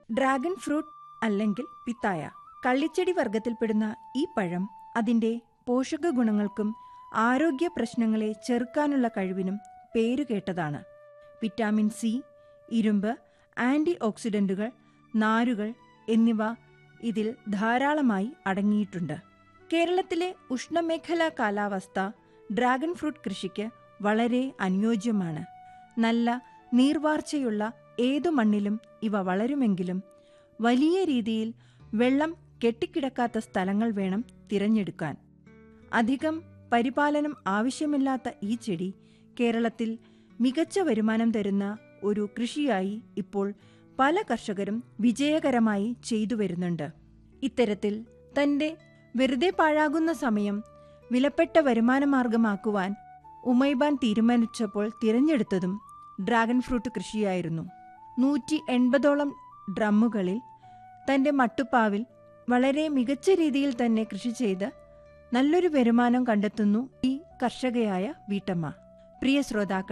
dragon fruit അല്ലെങ്കിൽ പിത്തായ കള്ളിച്ചെടി വർഗത്തിൽപ്പെടുന്ന ഈ പഴം അതിന്റെ പോഷക ഗുണങ്ങൾക്കും ആരോഗ്യ പ്രശ്നങ്ങളെ ചെറുക്കാനുള്ള കഴിവിനും പേരുകേട്ടതാണ് വിറ്റാമിൻ സി ഇരുമ്പ് ആന്റി ഓക്സിഡന്റുകൾ നാരുകൾ എന്നിവ ഇതിൽ ധാരാളമായി അടങ്ങിയിട്ടുണ്ട് കേരളത്തിലെ ഉഷ്ണമേഖലാ കാലാവസ്ഥ ഡ്രാഗൺ ഫ്രൂട്ട് കൃഷിക്ക് വളരെ അനുയോജ്യമാണ് നല്ല നീർവാർച്ചയുള്ള ഏതു മണ്ണിലും ഇവ വളരുമെങ്കിലും വലിയ രീതിയിൽ വെള്ളം കെട്ടിക്കിടക്കാത്ത സ്ഥലങ്ങൾ വേണം തിരഞ്ഞെടുക്കാൻ അധികം പരിപാലനം ആവശ്യമില്ലാത്ത ഈ ചെടി കേരളത്തിൽ മികച്ച വരുമാനം തരുന്ന ഒരു കൃഷിയായി ഇപ്പോൾ പല കർഷകരും വിജയകരമായി ചെയ്തു വരുന്നുണ്ട് ഇത്തരത്തിൽ തന്റെ വെറുതെ പാഴാകുന്ന സമയം വിലപ്പെട്ട വരുമാനമാർഗമാക്കുവാൻ ഉമൈബാൻ തീരുമാനിച്ചപ്പോൾ തിരഞ്ഞെടുത്തതും ഡ്രാഗൺ ഫ്രൂട്ട് കൃഷിയായിരുന്നു നൂറ്റി എൺപതോളം ഡ്രമ്മുകളിൽ തന്റെ മട്ടുപ്പാവിൽ വളരെ മികച്ച രീതിയിൽ തന്നെ കൃഷി ചെയ്ത് നല്ലൊരു വരുമാനം കണ്ടെത്തുന്നു ഈ കർഷകയായ വീട്ടമ്മ പ്രിയ ശ്രോതാക്കൾ